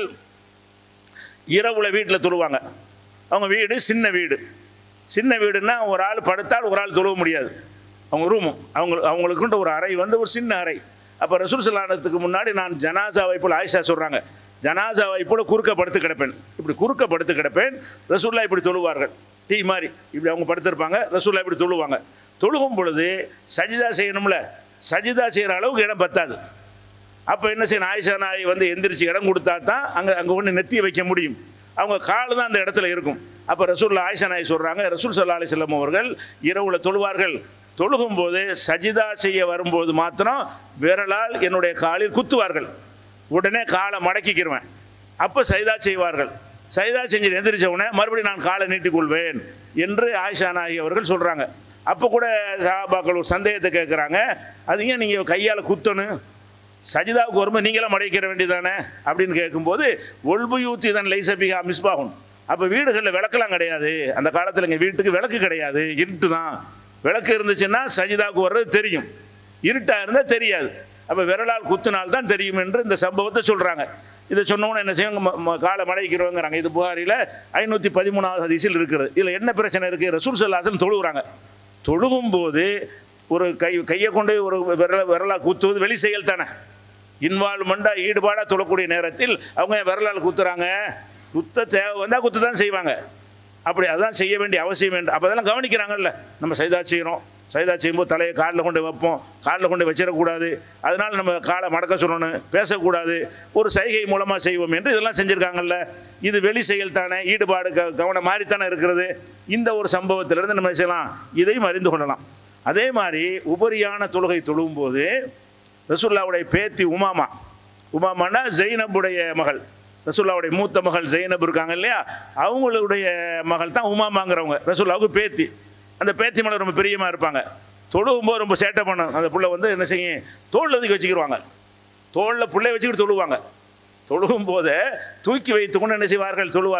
[SPEAKER 1] இரவுல வீட்டில் தொழுவாங்க அவங்க வீடு சின்ன வீடு சின்ன வீடுன்னா ஒரு ஆள் படுத்தால் ஒரு ஆள் தொழுவ முடியாது அவங்க ரூமும் அவங்க அவங்களுக்குன்ற ஒரு அறை வந்து ஒரு சின்ன அறை அப்போ ரசூல் சல்லானத்துக்கு முன்னாடி நான் ஜனாசாவை போல் ஆயிஷா சொல்கிறாங்க ஜனாசாவை போல குறுக்க படுத்து கிடப்பேன் இப்படி குறுக்க படுத்து கிடப்பேன் ரசூல்லா இப்படி தொழுவார்கள் டீ மாதிரி இப்படி அவங்க படுத்திருப்பாங்க ரசூல்லா இப்படி தொழுவாங்க தொழுகும் பொழுது சஜிதா செய்யணும்ல சஜிதா செய்கிற அளவுக்கு இடம் பத்தாது அப்போ என்ன செய்யணும் ஆயிஷா நாய் வந்து எந்திரிச்சு இடம் கொடுத்தா தான் அங்கே அங்கே ஒன்று நெத்தி வைக்க முடியும் அவங்க கால் தான் அந்த இடத்துல இருக்கும் அப்போ ரசூல்லா ஆயிஷா நாய் சொல்கிறாங்க ரசூல் சல்லா அலி செல்லம் அவர்கள் இரவுல தொழுவார்கள் தொழுகும்போது சஜிதா செய்ய வரும்போது மாத்திரம் விரலால் என்னுடைய காலில் குத்துவார்கள் உடனே காலை மடக்கிக்கிருவேன் அப்போ சைதா செய்வார்கள் சைதா செஞ்சு எந்திரிச்ச உடனே மறுபடியும் நான் காலை நீட்டிக்கொள்வேன் என்று ஆயிஷா நாயகி அவர்கள் சொல்கிறாங்க அப்போ கூட சஹாபாக்கள் ஒரு சந்தேகத்தை கேட்குறாங்க அது ஏன் நீங்கள் கையால் குத்தணும் சஜிதாவுக்கு வரும்போது நீங்களாம் மடைக்கிற வேண்டியதானே அப்படின்னு கேட்கும்போது ஒல்புயூத்தி தான் லைசபிகா மிஸ்பாகும் அப்போ வீடுகளில் விளக்கெல்லாம் கிடையாது அந்த காலத்தில் எங்கள் வீட்டுக்கு விளக்கு கிடையாது இருட்டு தான் விளக்கு இருந்துச்சுன்னா சஜிதாவுக்கு வர்றது தெரியும் இருட்டாக இருந்தால் தெரியாது அப்போ விரலால் குத்தினால் தான் தெரியும் என்று இந்த சம்பவத்தை சொல்கிறாங்க இதை சொன்னோன்னு என்ன செய்வாங்க ம- ம- காலை மடைக்கிறவங்கிறாங்க இது புகாரில் ஐநூற்றி பதிமூணாவது ஹதீஸில் இருக்கிறது இதில் என்ன பிரச்சனை இருக்குது ரசூல் சல்லாசன் தொழுகிறாங்க தொழுகும்போது ஒரு கை கையை கொண்டு ஒரு விரல விரலாக குத்துவது வெளி செயல் தானே இன்வால்மெண்ட்டாக ஈடுபாடாக தொழக்கூடிய நேரத்தில் அவங்க விரலால் குத்துறாங்க குத்த தேவை வந்தால் குத்து தான் செய்வாங்க அப்படி அதான் செய்ய வேண்டிய அவசியம் என்று அப்போ அதெல்லாம் கவனிக்கிறாங்கல்ல நம்ம சைதா செய்கிறோம் சைதா செய்யும்போது தலையை காலில் கொண்டு வைப்போம் காலில் கொண்டு வச்சிடக்கூடாது அதனால் நம்ம காலை மடக்க சொல்லணும் பேசக்கூடாது ஒரு சைகை மூலமாக செய்வோம் என்று இதெல்லாம் செஞ்சுருக்காங்கல்ல இது வெளி செயல் தானே ஈடுபாடு க கவனம் மாறித்தானே இருக்கிறது இந்த ஒரு சம்பவத்திலிருந்து நம்ம என்ன செய்யலாம் இதையும் அறிந்து கொள்ளலாம் அதே மாதிரி உபரியான தொழுகை தொழும்போது ரசூல்லாவுடைய பேத்தி உமாமா உமாமானா ஜெய்னபுடைய மகள் ரசூல்லாவுடைய மூத்த மகள் ஜெய்னப் இருக்காங்க இல்லையா அவங்களுடைய மகள் தான் உமாமாங்கிறவங்க ரசூல்லாவுக்கு பேத்தி அந்த பேத்தி மேலே ரொம்ப பிரியமாக இருப்பாங்க தொழுவும்போது ரொம்ப சேட்டை பண்ணும் அந்த புள்ள வந்து என்ன செய்யும் தோளில் தூக்கி வச்சுக்கிருவாங்க தோளில் புள்ளைய வச்சுக்கிட்டு தொழுவாங்க தொழுகும் போதே தூக்கி வைத்து கொண்டு என்ன செய்வார்கள் தொழுவார்கள்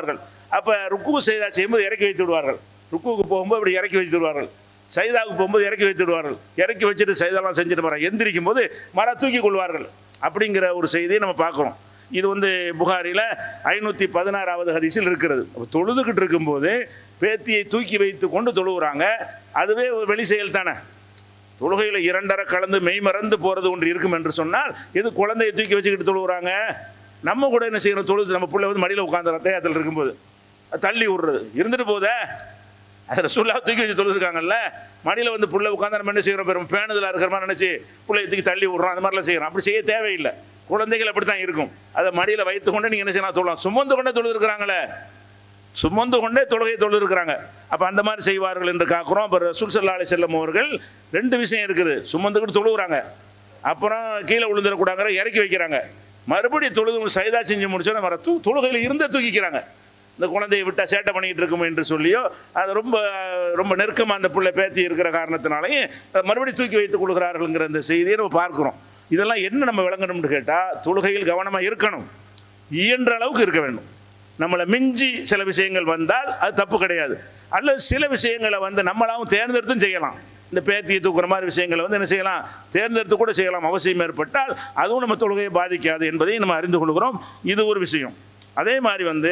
[SPEAKER 1] அப்போ ருக்கு செய்தா செய்யும்போது இறக்கி வைத்து விடுவார்கள் ருக்குவுக்கு போகும்போது அப்படி இறக்கி வைத்து விடுவார்கள் சைதாவுக்கு போகும்போது இறக்கி வைத்து விடுவார்கள் இறக்கி வச்சுட்டு சைதாலாம் செஞ்சுட்டு போகிறாங்க எந்திரிக்கும் போது மர தூக்கி கொள்வார்கள் அப்படிங்கிற ஒரு செய்தியை நம்ம பார்க்குறோம் இது வந்து புகாரில் ஐநூற்றி பதினாறாவது ஹதீஸில் இருக்கிறது அப்போ தொழுதுகிட்டு இருக்கும்போது பேத்தியை தூக்கி வைத்து கொண்டு தொழுகிறாங்க அதுவே ஒரு வெளி செயல் தானே தொழுகையில் இரண்டரை கலந்து மெய் மறந்து போகிறது ஒன்று இருக்கும் என்று சொன்னால் எது குழந்தையை தூக்கி வச்சுக்கிட்டு தொழுகிறாங்க நம்ம கூட என்ன செய்யணும் தொழுது நம்ம பிள்ளை வந்து மடியில் உட்காந்து ரத்தையாத்தில் இருக்கும்போது அது தள்ளி விடுறது இருந்துட்டு போதே அது ரசூல்லா தூக்கி வச்சு தொழுதுருக்காங்கல்ல மடியில் வந்து புள்ள உட்காந்து நம்ம என்ன செய்கிறோம் பெரும் பேணுதலாக இருக்கிற மாதிரி நினச்சி பிள்ளைய தூக்கி தள்ளி விட்றோம் அந்த மாதிரிலாம் செய்கிறோம் அப்படி செய்ய தேவையில்லை குழந்தைகள் அப்படி தான் இருக்கும் அதை மடியில் வைத்து கொண்டு நீங்கள் என்ன செய்யலாம் தொழலாம் சுமந்து கொண்டே தொழுதுருக்குறாங்களே சுமந்து கொண்டே தொழுகையை தொழுதுருக்குறாங்க அப்போ அந்த மாதிரி செய்வார்கள் என்று காக்கிறோம் அப்போ ரசூல் சல்லா அலி செல்லம் அவர்கள் ரெண்டு விஷயம் இருக்குது சுமந்துக்கிட்டு தொழுகிறாங்க அப்புறம் கீழே விழுந்துடக்கூடாங்கிற இறக்கி வைக்கிறாங்க மறுபடியும் தொழுது சைதா செஞ்சு முடிச்சோன்னே வர தூ தொழுகையில் இருந்தே தூக்கிக்கிறாங்க இந்த குழந்தையை விட்டால் சேட்டை பண்ணிக்கிட்டு இருக்குமோ என்று சொல்லியோ அது ரொம்ப ரொம்ப நெருக்கமாக அந்த பிள்ளை பேத்தி இருக்கிற காரணத்தினாலையும் அதை மறுபடியும் தூக்கி வைத்துக் கொள்கிறார்கள்ங்கிற இந்த செய்தியை நம்ம பார்க்குறோம் இதெல்லாம் என்ன நம்ம விளங்கணும்னு கேட்டால் தொழுகையில் கவனமாக இருக்கணும் இயன்ற அளவுக்கு இருக்க வேண்டும் நம்மளை மிஞ்சி சில விஷயங்கள் வந்தால் அது தப்பு கிடையாது அல்லது சில விஷயங்களை வந்து நம்மளாவும் தேர்ந்தெடுத்தும் செய்யலாம் இந்த பேத்தியை தூக்குற மாதிரி விஷயங்களை வந்து என்ன செய்யலாம் தேர்ந்தெடுத்து கூட செய்யலாம் அவசியம் ஏற்பட்டால் அதுவும் நம்ம தொழுகையை பாதிக்காது என்பதையும் நம்ம அறிந்து கொள்கிறோம் இது ஒரு விஷயம் அதே மாதிரி வந்து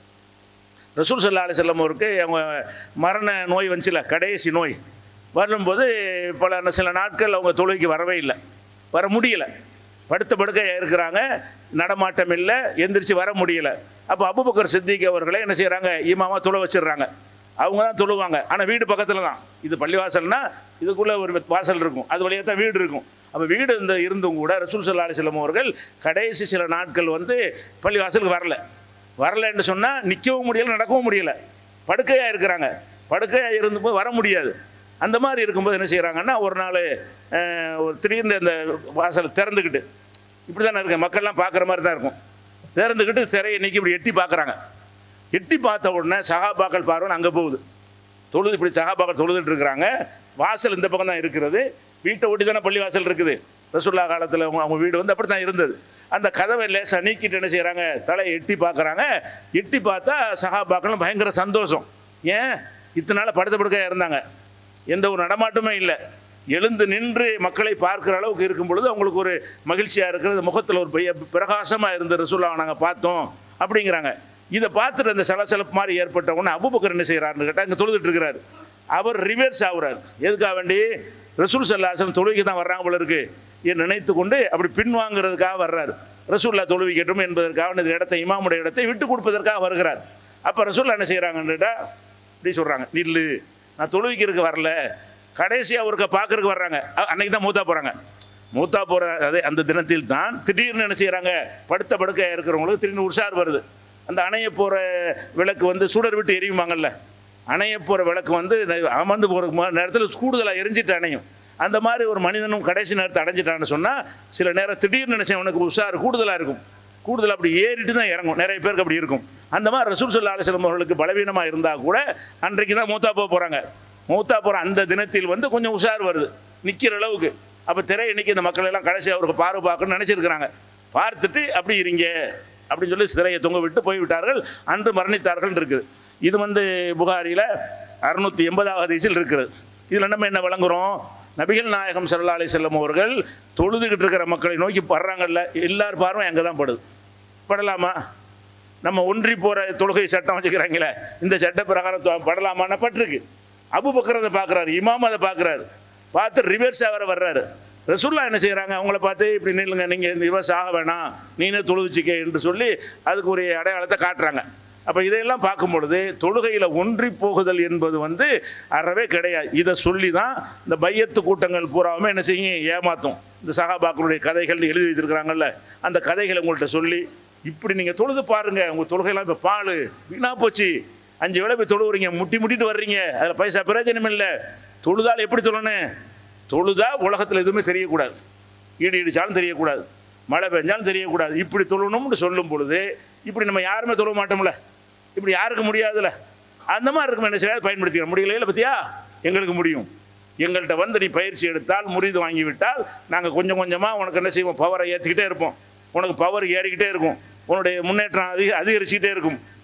[SPEAKER 1] ரசூல் சல்லா அலி செல்லம் அவருக்கு அவங்க மரண நோய் வந்துச்சுல கடைசி நோய் வரும்போது பல சில நாட்கள் அவங்க தொழுகைக்கு வரவே இல்லை வர முடியலை படுத்த படுக்க இருக்கிறாங்க நடமாட்டம் இல்லை எந்திரிச்சு வர முடியல அப்போ அபுபக்கர் சித்திக் அவர்களே என்ன செய்கிறாங்க ஈமாமா தொழ வச்சிடுறாங்க அவங்க தான் தொழுவாங்க ஆனால் வீடு பக்கத்தில் தான் இது பள்ளிவாசல்னா இதுக்குள்ளே ஒரு வாசல் இருக்கும் அது வழியாக தான் வீடு இருக்கும் அப்போ வீடு இந்த இருந்தும் கூட ரசூல் சல்லா அலிஸ்லாம் அவர்கள் கடைசி சில நாட்கள் வந்து பள்ளிவாசலுக்கு வரல வரலன்னு சொன்னால் நிற்கவும் முடியல நடக்கவும் முடியல படுக்கையாக இருக்கிறாங்க படுக்கையாக இருந்தபோது வர முடியாது அந்த மாதிரி இருக்கும்போது என்ன செய்கிறாங்கன்னா ஒரு நாள் அஹ், ஒரு திடீர்னு அந்த வாசல் திறந்துக்கிட்டு இப்படி தானே இருக்கு மக்கள்லாம் பார்க்குற மாதிரி தான் இருக்கும் திறந்துக்கிட்டு திரையை நீக்கி இப்படி எட்டி பார்க்குறாங்க எட்டி பார்த்த உடனே சகாபாக்கள் பார்வைன்னு அங்கே போகுது தொழுது இப்படி சகாபாக்கள் தொழுதுட்டு இருக்கிறாங்க வாசல் இந்த பக்கம் தான் இருக்கிறது வீட்டை ஒட்டி தானே பள்ளி வாசல் இருக்குது ரசுல்லா காலத்தில் அவங்க அவங்க வீடு வந்து அப்படி தான் இருந்தது அந்த கதவை லேசாக நீக்கிட்டு என்ன செய்கிறாங்க தலையை எட்டி பார்க்குறாங்க எட்டி பார்த்தா சகாபாக்களும் பயங்கர சந்தோஷம் ஏன் இத்தனை நாள் படுத்த படுக்கையாக இருந்தாங்க எந்த ஒரு நடமாட்டமே இல்லை எழுந்து நின்று மக்களை பார்க்குற அளவுக்கு இருக்கும் பொழுது அவங்களுக்கு ஒரு மகிழ்ச்சியாக இருக்கிறது முகத்தில் ஒரு பெரிய பிரகாசமாக இருந்த ரசூல்லாவை நாங்கள் பார்த்தோம் அப்படிங்கிறாங்க இதை பார்த்துட்டு அந்த சலசலப்பு மாதிரி ஏற்பட்ட உடனே அபுபக்கர் என்ன செய்கிறாருன்னு கேட்டால் இங்கே தொழுதுட்டு இருக்கிறாரு அவர் ரிவர்ஸ் ஆகுறாரு எதுக்காக வேண்டி ரசூல் சல்லாசன் தொழுகைக்கு தான் வர்றாங்க போல இருக்கு என்று நினைத்து கொண்டு அப்படி பின்வாங்கிறதுக்காக வர்றாரு ரசூல்லா தொழுவிக்கட்டும் என்பதற்காக இந்த இடத்தை இமாமுடைய இடத்தை விட்டு கொடுப்பதற்காக வருகிறார் அப்போ ரசூல்லா என்ன செய்கிறாங்கன்னு கேட்டால் இப்படி சொல்கிறாங்க நில்லு நான் தொழுவிக்கிறதுக்கு வரல கடைசியாக அவருக்கு பார்க்கறதுக்கு வர்றாங்க அ- அன்னைக்கு தான் மூத்தா போகிறாங்க மூத்தா போகிற அதே அந்த தினத்தில் தான் திடீர்னு என்ன செய்கிறாங்க படுத்த படுக்க இருக்கிறவங்களுக்கு திடீர்னு உஷார் வருது அந்த அணைய போகிற விளக்கு வந்து சுடர் விட்டு எரியுமாங்கல்ல அணைய போகிற விளக்கு வந்து ந- அமர்ந்து போகிற நேரத்தில் கூடுதலாக எரிஞ்சிட்டு அணையும் அந்த மாதிரி ஒரு மனிதனும் கடைசி நேரத்தை அடைஞ்சிட்டான்னு சொன்னால் சில நேரம் திடீர்னு நினைச்சேன் உனக்கு உஷார் கூடுதலாக இருக்கும் கூடுதல் அப்படி ஏறிட்டு தான் இறங்கும் நிறைய பேருக்கு அப்படி இருக்கும் அந்த மாதிரி ரசூல் சொல்லா அலிஸ்லம் அவர்களுக்கு பலவீனமாக இருந்தால் கூட அன்றைக்கு தான் மூத்தா போக போகிறாங்க மூத்தா போகிற அந்த தினத்தில் வந்து கொஞ்சம் உஷார் வருது நிற்கிற அளவுக்கு அப்போ திரை இன்னைக்கு இந்த மக்கள் எல்லாம் கடைசி அவருக்கு பார்வை பார்க்கணும்னு நினச்சிருக்கிறாங்க பார்த்துட்டு அப்படி இருங்க அப்படின்னு சொல்லி சிறையை தொங்க விட்டு போய்விட்டார்கள் அன்று மரணித்தார்கள் இருக்குது இது வந்து புகாரியில் அறுநூற்றி எண்பதாவது ஹதீஸில் இருக்குது இதில் நம்ம என்ன விளங்குறோம் நபிகள் நாயகம் ஸல்லல்லாஹு அலைஹி செல்லம் அவர்கள் தொழுதுகிட்டு இருக்கிற மக்களை நோக்கி படுறாங்கல்ல எல்லார் பார்வை அங்கே தான் படுது படலாமா நம்ம ஒன்றி போகிற தொழுகை சட்டம் வச்சுக்கிறாங்களே இந்த சட்ட பிரகாரம் தொ- படலாமான்னு பட்டிருக்கு அபுபக்கர் அதை பார்க்குறாரு இமாம் அதை பார்க்குறாரு பார்த்து ரிவர்ஸ் ஆகிற வர்றாரு ரசூல்லா என்ன செய்கிறாங்க அவங்கள பார்த்து இப்படி நில்லுங்க நீங்கள் ரிவர்ஸ் ஆக வேணாம் நீனே தொழுவிச்சிக்க என்று சொல்லி அதுக்கு ஒரு அடையாளத்தை காட்டுறாங்க அப்போ இதையெல்லாம் பார்க்கும் பொழுது தொழுகையில் ஒன்றி போகுதல் என்பது வந்து அறவே கிடையாது இதை சொல்லி தான் இந்த பையத்து கூட்டங்கள் பூராவுமே என்ன செய்யும் ஏமாத்தும் இந்த சகாபாக்களுடைய கதைகள் எழுதி வைத்திருக்கிறாங்கல்ல அந்த கதைகளை உங்கள்கிட்ட சொல்லி இப்படி நீங்கள் தொழுது பாருங்க உங்கள் தொழுகையெல்லாம் இப்போ பால் வீணா போச்சு அஞ்சு வேளை போய் தொழுவுறீங்க முட்டி முட்டிட்டு வர்றீங்க அதில் பைசா பிரயோஜனம் இல்லை தொழுதால் எப்படி தொழணும் தொழுதா உலகத்தில் எதுவுமே தெரியக்கூடாது ஈடு இடிச்சாலும் தெரியக்கூடாது மழை பெஞ்சாலும் தெரியக்கூடாது இப்படி தொழணும்னு சொல்லும் பொழுது இப்படி நம்ம யாருமே தொழ மாட்டோம்ல இப்படி யாருக்கு முடியாதுல்ல அந்த மாதிரி இருக்கும் என்ன செய்யாது பயன்படுத்திக்க முடியல பத்தியா எங்களுக்கு முடியும் எங்கள்கிட்ட வந்து நீ பயிற்சி எடுத்தால் முறிது வாங்கி விட்டால் நாங்கள் கொஞ்சம் கொஞ்சமாக உனக்கு என்ன செய்வோம் பவரை ஏற்றிக்கிட்டே இருப்போம் உனக்கு பவர் ஏறிக்கிட்டே இருக்கும் உன்னுடைய முன்னேற்றம் அதிக அதிகரிச்சுக்கிட்டே இருக்கும்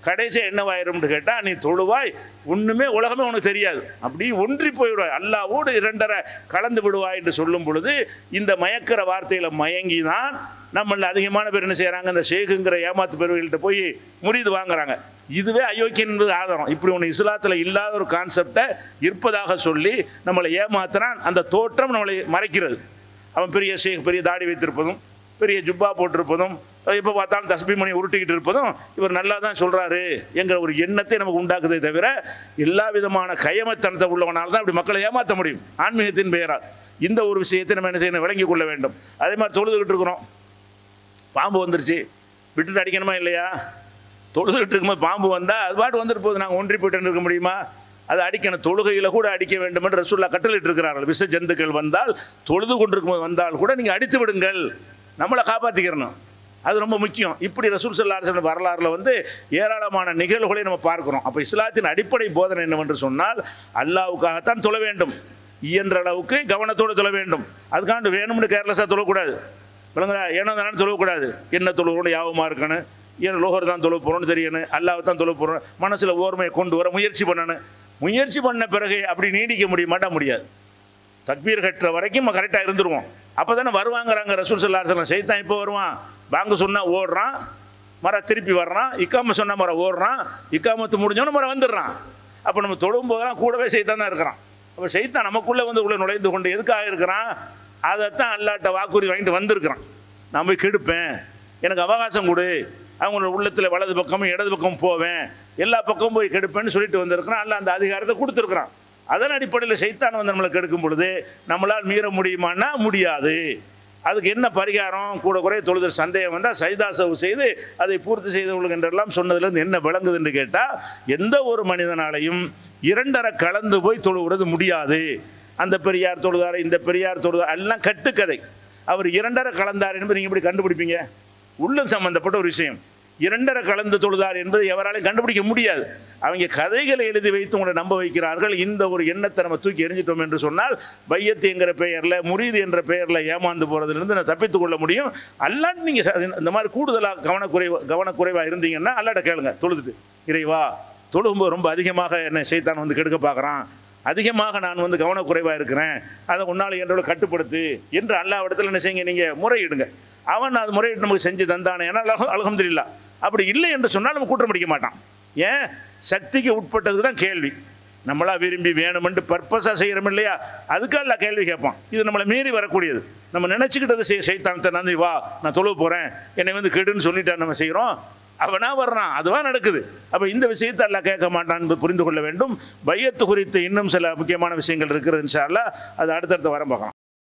[SPEAKER 1] கடைசியாக என்னவாயிரும்னு கேட்டால் நீ தொழுவாய் ஒன்றுமே உலகமே உனக்கு தெரியாது அப்படி ஒன்றி போய்விடுவாய் அல்லாவோடு இரண்டரை கலந்து விடுவாய் என்று சொல்லும் பொழுது இந்த மயக்கிற வார்த்தையில் மயங்கி தான் நம்மள அதிகமான பேர் என்ன செய்கிறாங்க இந்த ஷேக்குங்கிற ஏமாத்து பெருவிகள்கிட்ட போய் முறிது வாங்குறாங்க இதுவே அயோக்கியம் என்பது ஆதாரம் இப்படி ஒன்று இஸ்லாத்தில் இல்லாத ஒரு கான்செப்டை இருப்பதாக சொல்லி நம்மளை ஏமாத்துறான் அந்த தோற்றம் நம்மளை மறைக்கிறது அவன் பெரிய ஷேக் பெரிய தாடி வைத்திருப்பதும் பெரிய ஜுப்பா போட்டிருப்பதும் எப்போ பார்த்தாலும் தஸ்பி மணி உருட்டிக்கிட்டு இருப்பதும் இவர் நல்லா தான் சொல்கிறாரு என்கிற ஒரு எண்ணத்தை நமக்கு உண்டாக்குதே தவிர எல்லா விதமான கயமத்தனத்தை உள்ளவனால தான் இப்படி மக்களை ஏமாற்ற முடியும் ஆன்மீகத்தின் பெயரால் இந்த ஒரு விஷயத்தை நம்ம என்ன செய்யணும் விளங்கிக் கொள்ள வேண்டும் அதே மாதிரி தொழுதுகிட்டு இருக்கிறோம் பாம்பு வந்துருச்சு விட்டுட்டு அடிக்கணுமா இல்லையா தொழுதுகிட்டு இருக்கும்போது பாம்பு வந்தால் அது பாட்டு வந்துட்டு போகுது நாங்கள் ஒன்றி போயிட்டு இருக்க முடியுமா அதை அடிக்கணும் தொழுகையில் கூட அடிக்க வேண்டும் என்று ரசூல்லா கட்டளிட்டு இருக்கிறார்கள் விஷ ஜந்துக்கள் வந்தால் தொழுது கொண்டிருக்கும்போது வந்தால் கூட நீங்கள் அடித்து விடுங்கள் நம்மளை காப்பாற்றிக்கிறணும் அது ரொம்ப முக்கியம் இப்படி ரசூல் சல்லா வரலாறுல வந்து ஏராளமான நிகழ்வுகளை நம்ம பார்க்கிறோம் அப்போ இஸ்லாத்தின் அடிப்படை போதனை என்னவென்று சொன்னால் அல்லாவுக்காகத்தான் தொழ வேண்டும் இயன்ற அளவுக்கு கவனத்தோடு தொழ வேண்டும் அதுக்காண்டு வேணும்னு கேர்லெஸ்ஸாக தொழக்கூடாது விளங்குதா ஏனோ தானே தொழக்கூடாது என்ன தொழுகிறோன்னு யாபமாக இருக்கணும் ஏன் லோகர் தான் தொழ போகிறோன்னு தெரியணும் அல்லாவை தான் தொழ போகிறோம் மனசில் ஓர்மையை கொண்டு வர முயற்சி பண்ணணும் முயற்சி பண்ண பிறகு அப்படி நீடிக்க முடியுமாட்டா முடியாது தக்பீர் கட்டுற வரைக்கும் நம்ம கரெக்டாக இருந்துருவோம் அப்போ தானே வருவாங்கிறாங்க ரசூல் சல்லா சொல்லம் சைத்தான் இப்போ வருவான் பாங்கு சொன்னால் ஓடுறான் மர திருப்பி வர்றான் இக்காம சொன்ன மரம் ஓடுறான் இக்காமத்து முடிஞ்சோன்னு மரம் வந்துடுறான் அப்போ நம்ம தொழும் போதெல்லாம் கூடவே சைத்தான் தான் இருக்கிறான் அப்போ சைத்தான் நமக்குள்ளே வந்து உள்ள நுழைந்து கொண்டு எதுக்காக இருக்கிறான் அதைத்தான் அல்லாட்ட வாக்குறுதி வாங்கிட்டு வந்திருக்கிறான் நான் போய் கெடுப்பேன் எனக்கு அவகாசம் கொடு அவங்களோட உள்ளத்தில் வலது பக்கமும் இடது பக்கமும் போவேன் எல்லா பக்கமும் போய் கெடுப்பேன்னு சொல்லிட்டு வந்திருக்கிறான் அல்ல அந்த அதிகாரத்தை கொடுத்துருக்குறான் அதன் அடிப்படையில் சைத்தான் வந்து நம்மளை கெடுக்கும் பொழுது நம்மளால் மீற முடியுமான்னா முடியாது அதுக்கு என்ன பரிகாரம் கூட குறைய தொழுதல் சந்தேகம் வந்தால் சைதாசவு செய்து அதை பூர்த்தி செய்தவங்களுக்கு என்றெல்லாம் சொன்னதுலேருந்து என்ன விளங்குதுன்னு கேட்டால் எந்த ஒரு மனிதனாலையும் இரண்டரை கலந்து போய் தொழுகிறது முடியாது அந்த பெரியார் தொழுதார் இந்த பெரியார் தொழுதார் எல்லாம் கட்டுக்கதை அவர் இரண்டரை கலந்தார் என்பது நீங்கள் எப்படி கண்டுபிடிப்பீங்க உள்ளம் சம்பந்தப்பட்ட ஒரு விஷயம் இரண்டரை கலந்து தொழுதார் என்பது எவராலையும் கண்டுபிடிக்க முடியாது அவங்க கதைகளை எழுதி வைத்து உங்களை நம்ப வைக்கிறார்கள் இந்த ஒரு எண்ணத்தை நம்ம தூக்கி எரிஞ்சிட்டோம் என்று சொன்னால் பையத்து என்கிற பெயரில் முரீது என்ற பெயரில் ஏமாந்து போகிறதுலேருந்து நான் தப்பித்துக் கொள்ள முடியும் அல்லாட்டு நீங்கள் இந்த மாதிரி கூடுதலாக கவனக்குறைவா கவனக்குறைவாக இருந்தீங்கன்னா அல்லாட்ட கேளுங்க தொழுதுட்டு இறைவா தொழுகும்போது ரொம்ப அதிகமாக என்னை சைத்தான் வந்து கெடுக்க பார்க்குறான் அதிகமாக நான் வந்து கவனக்குறைவாக இருக்கிறேன் அதை உன்னால் என்னோட கட்டுப்படுத்து என்று அல்லாவிடத்தில் என்ன செய்யுங்க நீங்கள் முறையிடுங்க அவன் அது முறையிட்டு நமக்கு செஞ்சு தந்தானே ஏன்னா அலகம் அலகம்தில்லா அப்படி இல்லை என்று சொன்னால் நம்ம குற்றம் பிடிக்க மாட்டான் ஏன் சக்திக்கு உட்பட்டதுக்கு தான் கேள்வி நம்மளா விரும்பி வேணுமென்று பர்பஸாக செய்கிறோம் இல்லையா அதுக்காக கேள்வி கேட்பான் இது நம்மளை மீறி வரக்கூடியது நம்ம நினச்சிக்கிட்டது செய் செய்தானத்தை நந்தி வா நான் தொழுவ போகிறேன் என்னை வந்து கெடுன்னு சொல்லிட்டா நம்ம செய்கிறோம் அவனா வர்றான் அதுவா நடக்குது அப்போ இந்த விஷயத்தை எல்லாம் கேட்க மாட்டான் என்பது புரிந்து கொள்ள வேண்டும் பையத்து குறித்து இன்னும் சில முக்கியமான விஷயங்கள் இருக்கிறது இன்ஷா அல்லாஹ் அது அடுத்தடுத்த வரம் பார்க்கலாம்